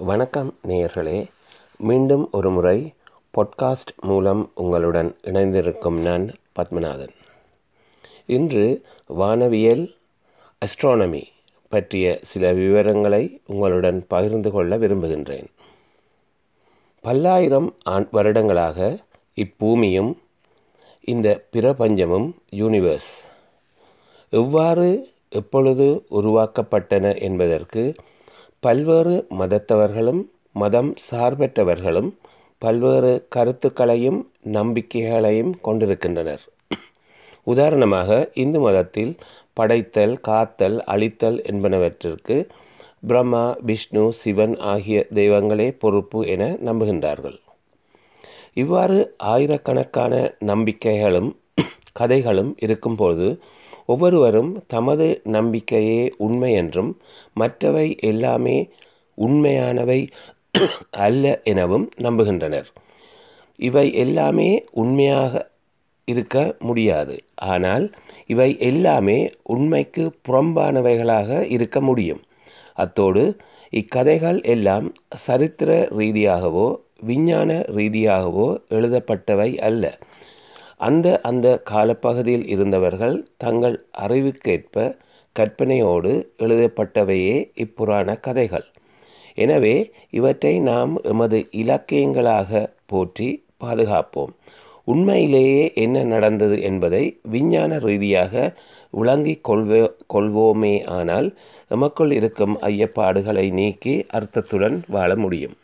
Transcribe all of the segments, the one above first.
வணக்கம் நேயர்களே மீண்டும் ஒரு முறை பாட்காஸ்ட் மூலம் உங்களுடன் இணைந்திருக்கும் நான் பத்மநாதன் இன்று வானவியல் அஸ்ட்ரானமி பற்றிய சில விவரங்களை உங்களுடன் பகிர்ந்து கொள்ள விரும்புகின்றேன் பல்லாயிரம் ஆண் வருடங்களாக இப்பூமியும் இந்த பிரபஞ்சமும் யூனிவர்ஸ் எவ்வாறு எப்பொழுது உருவாக்கப்பட்டன என்பதற்கு பல்வேறு மதத்தவர்களும் மதம் சார்பற்றவர்களும் பல்வேறு கருத்துக்களையும் நம்பிக்கைகளையும் கொண்டிருக்கின்றனர் உதாரணமாக இந்து மதத்தில் படைத்தல் காத்தல் அழித்தல் என்பனவற்றிற்கு பிரம்மா விஷ்ணு சிவன் ஆகிய தெய்வங்களே பொறுப்பு என நம்புகின்றார்கள் இவ்வாறு ஆயிரக்கணக்கான நம்பிக்கைகளும் கதைகளும் இருக்கும்போது ஒவ்வொருவரும் தமது நம்பிக்கையே உண்மை என்றும் மற்றவை எல்லாமே உண்மையானவை அல்ல எனவும் நம்புகின்றனர் இவை எல்லாமே உண்மையாக இருக்க முடியாது ஆனால் இவை எல்லாமே உண்மைக்கு புறம்பானவைகளாக இருக்க முடியும் அத்தோடு இக்கதைகள் எல்லாம் சரித்திர ரீதியாகவோ விஞ்ஞான ரீதியாகவோ எழுதப்பட்டவை அல்ல அந்த அந்த காலப்பகுதியில் இருந்தவர்கள் தங்கள் அறிவுக்கேற்ப கற்பனையோடு எழுதப்பட்டவையே இப்புராண கதைகள் எனவே இவற்றை நாம் எமது இலக்கியங்களாக போற்றி பாதுகாப்போம் உண்மையிலேயே என்ன நடந்தது என்பதை விஞ்ஞான ரீதியாக விளங்கிக் கொள்வோ கொள்வோமே ஆனால் எமக்குள் இருக்கும் ஐயப்பாடுகளை நீக்கி அர்த்தத்துடன் வாழ முடியும்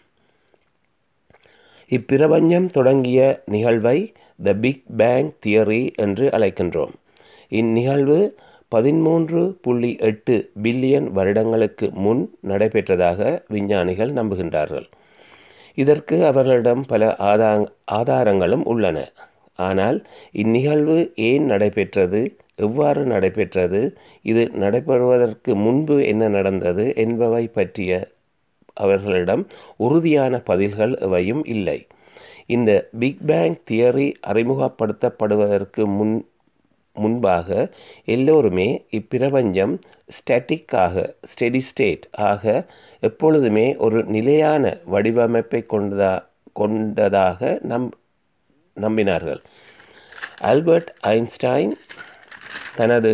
இப்பிரபஞ்சம் தொடங்கிய நிகழ்வை த பிக் பேங் தியரி என்று அழைக்கின்றோம் இந்நிகழ்வு பதிமூன்று புள்ளி எட்டு பில்லியன் வருடங்களுக்கு முன் நடைபெற்றதாக விஞ்ஞானிகள் நம்புகின்றார்கள் இதற்கு அவர்களிடம் பல ஆதா ஆதாரங்களும் உள்ளன ஆனால் இந்நிகழ்வு ஏன் நடைபெற்றது எவ்வாறு நடைபெற்றது இது நடைபெறுவதற்கு முன்பு என்ன நடந்தது என்பவை பற்றிய அவர்களிடம் உறுதியான பதில்கள் எவையும் இல்லை இந்த பிக் பேங் தியரி அறிமுகப்படுத்தப்படுவதற்கு முன் முன்பாக எல்லோருமே இப்பிரபஞ்சம் ஸ்டாட்டிக்காக ஸ்டெடி ஸ்டேட் ஆக எப்பொழுதுமே ஒரு நிலையான வடிவமைப்பை கொண்டதா கொண்டதாக நம் நம்பினார்கள் ஆல்பர்ட் ஐன்ஸ்டைன் தனது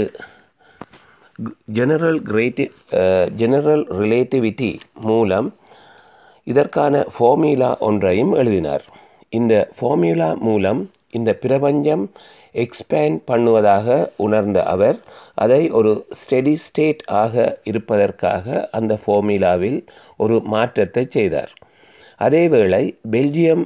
ஜெனரல் கிரேட்டி ஜெனரல் ரிலேட்டிவிட்டி மூலம் இதற்கான ஃபார்முலா ஒன்றையும் எழுதினார் இந்த ஃபார்முலா மூலம் இந்த பிரபஞ்சம் எக்ஸ்பேண்ட் பண்ணுவதாக உணர்ந்த அவர் அதை ஒரு ஸ்டெடி ஸ்டேட் ஆக இருப்பதற்காக அந்த ஃபார்முலாவில் ஒரு மாற்றத்தை செய்தார் அதேவேளை பெல்ஜியம்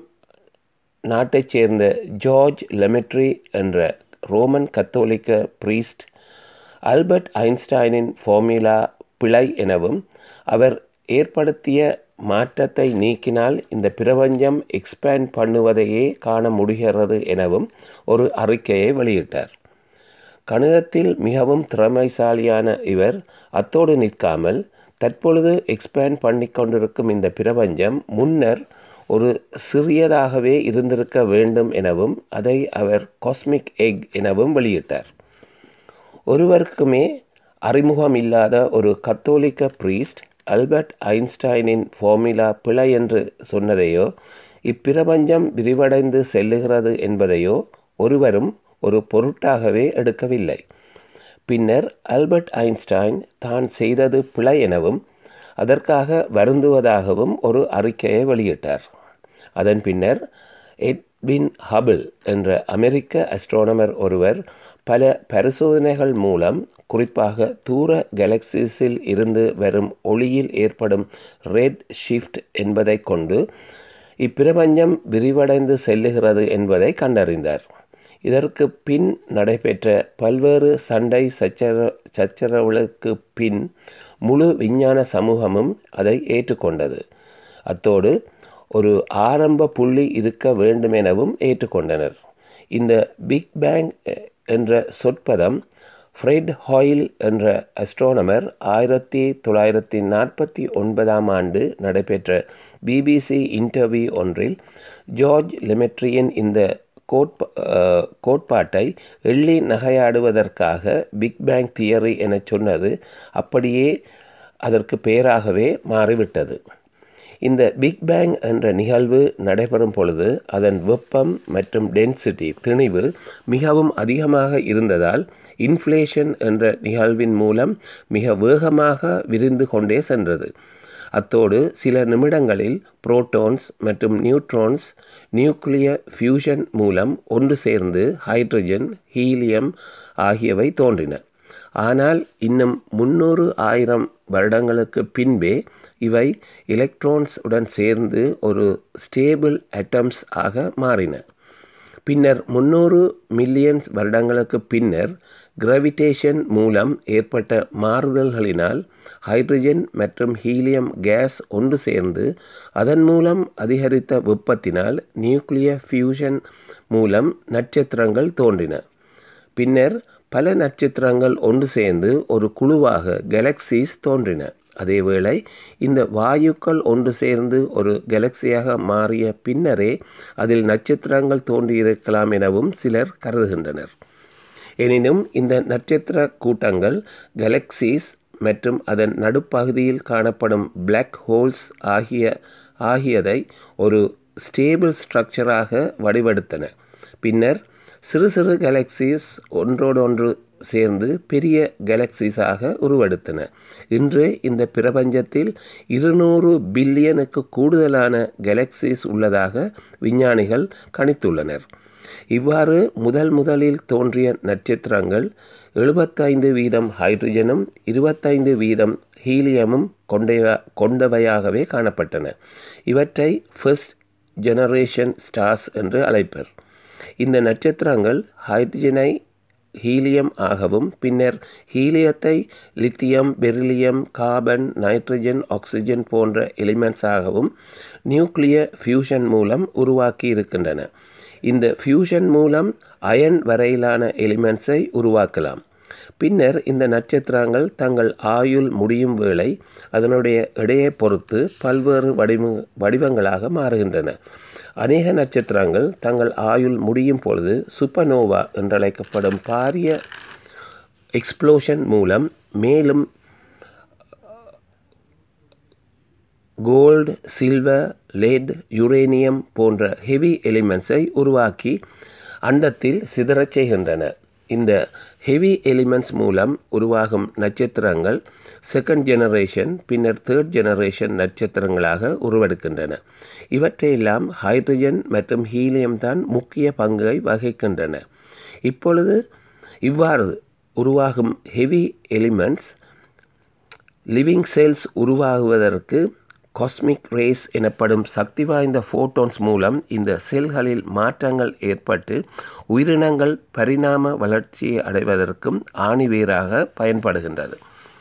நாட்டைச் சேர்ந்த ஜார்ஜ் லெமெட்ரி என்ற ரோமன் கத்தோலிக்க பிரீஸ்ட் ஆல்பர்ட் ஐன்ஸ்டைனின் ஃபார்முலா பிழை எனவும் அவர் ஏற்படுத்திய மாற்றத்தை நீக்கினால் இந்த பிரபஞ்சம் எக்ஸ்பேண்ட் பண்ணுவதையே காண முடிகிறது எனவும் ஒரு அறிக்கையை வெளியிட்டார் கணிதத்தில் மிகவும் திறமைசாலியான இவர் அத்தோடு நிற்காமல் தற்பொழுது எக்ஸ்பேண்ட் பண்ணி கொண்டிருக்கும் இந்த பிரபஞ்சம் முன்னர் ஒரு சிறியதாகவே இருந்திருக்க வேண்டும் எனவும் அதை அவர் காஸ்மிக் எக் எனவும் வெளியிட்டார் ஒருவருக்குமே அறிமுகம் இல்லாத ஒரு கத்தோலிக்க பிரீஸ்ட் அல்பர்ட் ஐன்ஸ்டைனின் ஃபார்முலா பிழை என்று சொன்னதையோ இப்பிரபஞ்சம் விரிவடைந்து செல்லுகிறது என்பதையோ ஒருவரும் ஒரு பொருட்டாகவே எடுக்கவில்லை பின்னர் ஆல்பர்ட் ஐன்ஸ்டைன் தான் செய்தது பிழை எனவும் அதற்காக வருந்துவதாகவும் ஒரு அறிக்கையை வெளியிட்டார் அதன் பின்னர் எட்வின் ஹபிள் என்ற அமெரிக்க அஸ்ட்ரோனமர் ஒருவர் பல பரிசோதனைகள் மூலம் குறிப்பாக தூர கேலக்சிஸில் இருந்து வரும் ஒளியில் ஏற்படும் ரெட் ஷிஃப்ட் என்பதை கொண்டு இப்பிரபஞ்சம் விரிவடைந்து செல்லுகிறது என்பதை கண்டறிந்தார் இதற்கு பின் நடைபெற்ற பல்வேறு சண்டை சச்சர சச்சரவுகளுக்கு பின் முழு விஞ்ஞான சமூகமும் அதை ஏற்றுக்கொண்டது அத்தோடு ஒரு ஆரம்ப புள்ளி இருக்க வேண்டுமெனவும் ஏற்றுக்கொண்டனர் இந்த பிக் பேங் என்ற சொற்பதம் ஃப்ரெட் ஹாயில் என்ற அஸ்ட்ரோனமர் ஆயிரத்தி தொள்ளாயிரத்தி நாற்பத்தி ஒன்பதாம் ஆண்டு நடைபெற்ற பிபிசி இன்டர்வியூ ஒன்றில் ஜார்ஜ் லெமெட்ரியின் இந்த கோட்ப கோட்பாட்டை எள்ளி நகையாடுவதற்காக பிக் பேங் தியரி என சொன்னது அப்படியே அதற்கு பெயராகவே மாறிவிட்டது இந்த பிக் பேங் என்ற நிகழ்வு நடைபெறும் பொழுது அதன் வெப்பம் மற்றும் டென்சிட்டி திணிவு மிகவும் அதிகமாக இருந்ததால் இன்ஃப்ளேஷன் என்ற நிகழ்வின் மூலம் மிக வேகமாக விரிந்து கொண்டே சென்றது அத்தோடு சில நிமிடங்களில் புரோட்டான்ஸ் மற்றும் நியூட்ரான்ஸ் நியூக்ளியர் ஃபியூஷன் மூலம் ஒன்று சேர்ந்து ஹைட்ரஜன் ஹீலியம் ஆகியவை தோன்றின ஆனால் இன்னும் முன்னூறு ஆயிரம் வருடங்களுக்கு பின்பே இவை எலக்ட்ரான்ஸ் உடன் சேர்ந்து ஒரு ஸ்டேபிள் அட்டம்ஸ் ஆக மாறின பின்னர் முன்னூறு மில்லியன்ஸ் வருடங்களுக்கு பின்னர் கிராவிடேஷன் மூலம் ஏற்பட்ட மாறுதல்களினால் ஹைட்ரஜன் மற்றும் ஹீலியம் கேஸ் ஒன்று சேர்ந்து அதன் மூலம் அதிகரித்த வெப்பத்தினால் நியூக்ளியர் ஃபியூஷன் மூலம் நட்சத்திரங்கள் தோன்றின பின்னர் பல நட்சத்திரங்கள் ஒன்று சேர்ந்து ஒரு குழுவாக கேலக்சிஸ் தோன்றின அதேவேளை இந்த வாயுக்கள் ஒன்று சேர்ந்து ஒரு கேலக்சியாக மாறிய பின்னரே அதில் நட்சத்திரங்கள் தோன்றியிருக்கலாம் எனவும் சிலர் கருதுகின்றனர் எனினும் இந்த நட்சத்திர கூட்டங்கள் கேலக்சிஸ் மற்றும் அதன் நடுப்பகுதியில் காணப்படும் பிளாக் ஹோல்ஸ் ஆகிய ஆகியதை ஒரு ஸ்டேபிள் ஸ்ட்ரக்சராக வடிவெடுத்தன பின்னர் சிறு சிறு கேலக்சிஸ் ஒன்றோடொன்று சேர்ந்து பெரிய கேலக்சிஸாக உருவெடுத்தன இன்று இந்த பிரபஞ்சத்தில் இருநூறு பில்லியனுக்கு கூடுதலான கேலக்சிஸ் உள்ளதாக விஞ்ஞானிகள் கணித்துள்ளனர் இவ்வாறு முதல் முதலில் தோன்றிய நட்சத்திரங்கள் எழுபத்தைந்து வீதம் ஹைட்ரஜனும் இருபத்தைந்து வீதம் ஹீலியமும் கொண்டைய கொண்டவையாகவே காணப்பட்டன இவற்றை ஃபர்ஸ்ட் ஜெனரேஷன் ஸ்டார்ஸ் என்று அழைப்பர் இந்த நட்சத்திரங்கள் ஹைட்ரஜனை ஹீலியம் ஆகவும் பின்னர் ஹீலியத்தை lithium beryllium carbon nitrogen oxygen போன்ற எலிமெண்ட்ஸ் ஆகவும் நியூக்ளியர் ஃபியூஷன் மூலம் உருவாக்கி இருக்கின்றன இந்த ஃபியூஷன் மூலம் அயன் வரையிலான எலிமெண்ட்ஸை உருவாக்கலாம் பின்னர் இந்த நட்சத்திரங்கள் தங்கள் ஆயுள் முடியும் வேளை அதனுடைய எடையை பொறுத்து பல்வேறு வடிவ வடிவங்களாக மாறுகின்றன அநேக நட்சத்திரங்கள் தங்கள் ஆயுள் முடியும் பொழுது சூப்பர்னோவா என்றழைக்கப்படும் பாரிய எக்ஸ்ப்ளோஷன் மூலம் மேலும் கோல்டு சில்வர் லெட் யுரேனியம் போன்ற ஹெவி எலிமெண்ட்ஸை உருவாக்கி அண்டத்தில் சிதறச் செய்கின்றன இந்த ஹெவி எலிமெண்ட்ஸ் மூலம் உருவாகும் நட்சத்திரங்கள் செகண்ட் ஜெனரேஷன் பின்னர் தேர்ட் ஜெனரேஷன் நட்சத்திரங்களாக உருவெடுக்கின்றன இவற்றையெல்லாம் ஹைட்ரஜன் மற்றும் ஹீலியம் தான் முக்கிய பங்கை வகிக்கின்றன இப்பொழுது இவ்வாறு உருவாகும் ஹெவி எலிமெண்ட்ஸ் லிவிங் செல்ஸ் உருவாகுவதற்கு காஸ்மிக் ரேஸ் எனப்படும் சக்தி வாய்ந்த ஃபோட்டோன்ஸ் மூலம் இந்த செல்களில் மாற்றங்கள் ஏற்பட்டு உயிரினங்கள் பரிணாம வளர்ச்சியை அடைவதற்கும் ஆணிவேராக பயன்படுகின்றது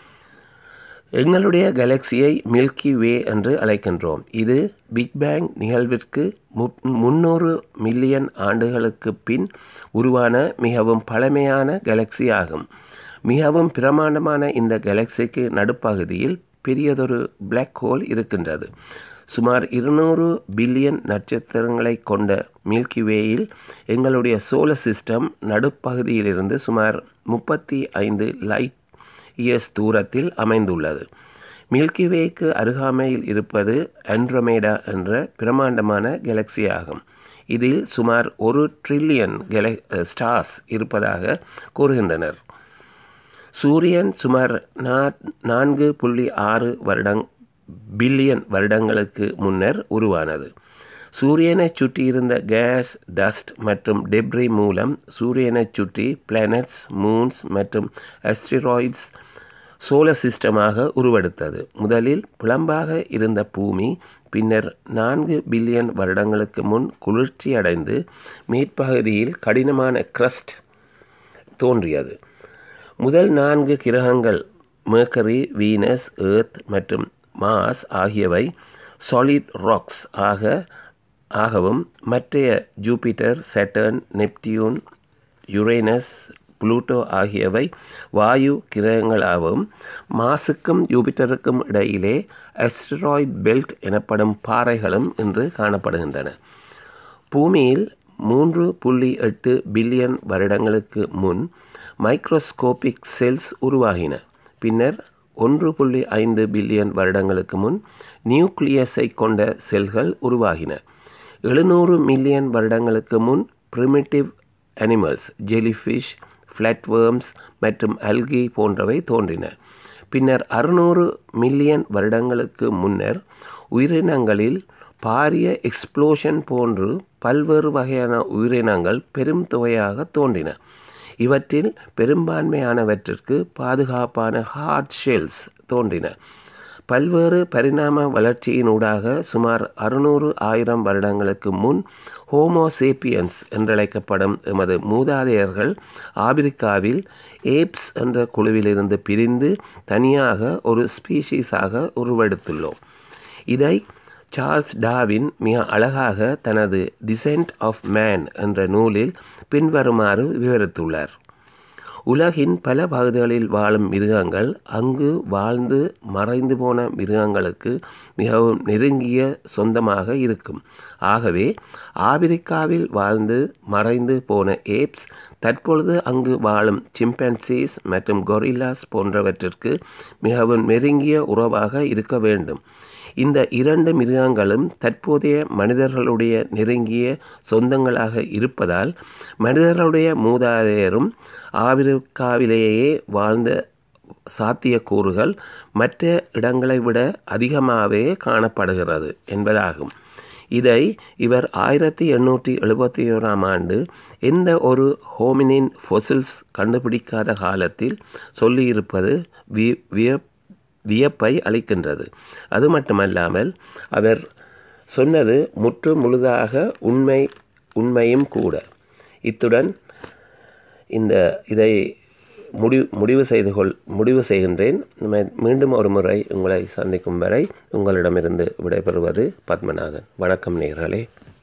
எங்களுடைய கேலக்சியை மில்கி வே என்று அழைக்கின்றோம் இது பிக் பேங் நிகழ்விற்கு முன்னூறு மில்லியன் ஆண்டுகளுக்கு பின் உருவான மிகவும் பழமையான கேலக்சி ஆகும் மிகவும் பிரமாண்டமான இந்த கேலக்சிக்கு நடுப்பகுதியில் பெரியதொரு பிளாக் ஹோல் இருக்கின்றது சுமார் இருநூறு பில்லியன் நட்சத்திரங்களை கொண்ட மில்கி வேயில் எங்களுடைய சோலர் சிஸ்டம் நடுப்பகுதியிலிருந்து சுமார் முப்பத்தி ஐந்து லைட் இயர்ஸ் தூரத்தில் அமைந்துள்ளது மில்கி வேக்கு அருகாமையில் இருப்பது ஆண்ட்ரோமேடா என்ற பிரமாண்டமான கேலக்சி ஆகும் இதில் சுமார் ஒரு ட்ரில்லியன் கெல ஸ்டார்ஸ் இருப்பதாக கூறுகின்றனர் சூரியன் சுமார் நான்கு புள்ளி ஆறு வருடங் பில்லியன் வருடங்களுக்கு முன்னர் உருவானது சூரியனை சுற்றியிருந்த கேஸ் டஸ்ட் மற்றும் டெப்ரி மூலம் சூரியனை சுற்றி பிளானட்ஸ் மூன்ஸ் மற்றும் அஸ்டிராய்ட்ஸ் சோலர் சிஸ்டமாக உருவெடுத்தது முதலில் புலம்பாக இருந்த பூமி பின்னர் நான்கு பில்லியன் வருடங்களுக்கு முன் குளிர்ச்சி அடைந்து மேற்பகுதியில் கடினமான கிரஸ்ட் தோன்றியது முதல் நான்கு கிரகங்கள் மேர்க்கரி வீனஸ் ஏர்த் மற்றும் மாஸ் ஆகியவை சாலிட் ராக்ஸ் ஆக ஆகவும் மற்றைய Jupiter Saturn Neptune Uranus Pluto ஆகியவை வாயு கிரகங்களாகவும் மாசுக்கும் யூபிட்டருக்கும் இடையிலே அஸ்டராய்ட் பெல்ட் எனப்படும் பாறைகளும் இன்று காணப்படுகின்றன பூமியில் மூன்று புள்ளி எட்டு பில்லியன் வருடங்களுக்கு முன் மைக்ரோஸ்கோபிக் செல்ஸ் உருவாகின பின்னர் ஒன்று புள்ளி ஐந்து பில்லியன் வருடங்களுக்கு முன் நியூக்ளியஸை கொண்ட செல்கள் உருவாகின எழுநூறு மில்லியன் வருடங்களுக்கு முன் பிரிமிட்டிவ் அனிமல்ஸ் ஜெலிஃபிஷ் ஃப்ளாட்வேர்ம்ஸ் மற்றும் அல்கி போன்றவை தோன்றின பின்னர் அறுநூறு மில்லியன் வருடங்களுக்கு முன்னர் உயிரினங்களில் பாரிய எக்ஸ்ப்ளோஷன் போன்று பல்வேறு வகையான உயிரினங்கள் பெரும் தொகையாக தோன்றின இவற்றில் பெரும்பான்மையானவற்றிற்கு பாதுகாப்பான ஹார்ட் ஷெல்ஸ் தோன்றின பல்வேறு பரிணாம வளர்ச்சியினூடாக சுமார் அறுநூறு ஆயிரம் வருடங்களுக்கு முன் ஹோமோசேப்பியன்ஸ் என்றழைக்கப்படும் எமது மூதாதையர்கள் ஆப்பிரிக்காவில் ஏப்ஸ் என்ற குழுவிலிருந்து பிரிந்து தனியாக ஒரு ஸ்பீஷீஸாக உருவெடுத்துள்ளோம் இதை சார்ல்ஸ் டாவின் மிக அழகாக தனது டிசென்ட் ஆஃப் மேன் என்ற நூலில் பின்வருமாறு விவரித்துள்ளார் உலகின் பல பகுதிகளில் வாழும் மிருகங்கள் அங்கு வாழ்ந்து மறைந்து போன மிருகங்களுக்கு மிகவும் நெருங்கிய சொந்தமாக இருக்கும் ஆகவே ஆப்பிரிக்காவில் வாழ்ந்து மறைந்து போன ஏப்ஸ் தற்பொழுது அங்கு வாழும் சிம்பன்சீஸ் மற்றும் கொரில்லாஸ் போன்றவற்றிற்கு மிகவும் நெருங்கிய உறவாக இருக்க வேண்டும் இந்த இரண்டு மிருகங்களும் தற்போதைய மனிதர்களுடைய நெருங்கிய சொந்தங்களாக இருப்பதால் மனிதர்களுடைய மூதாதையரும் ஆப்பிரிக்காவிலேயே வாழ்ந்த சாத்தியக்கூறுகள் மற்ற இடங்களை விட அதிகமாகவே காணப்படுகிறது என்பதாகும் இதை இவர் ஆயிரத்தி எண்ணூற்றி எழுபத்தி ஓராம் ஆண்டு எந்த ஒரு ஹோமினின் ஃபொசில்ஸ் கண்டுபிடிக்காத காலத்தில் சொல்லியிருப்பது வி வியப் வியப்பை அளிக்கின்றது அது மட்டுமல்லாமல் அவர் சொன்னது முற்று முழுதாக உண்மை உண்மையும் கூட இத்துடன் இந்த இதை முடிவு முடிவு செய்து கொள் முடிவு செய்கின்றேன் மீண்டும் ஒரு முறை உங்களை சந்திக்கும் வரை உங்களிடமிருந்து விடைபெறுவது பத்மநாதன் வணக்கம் நேர்களே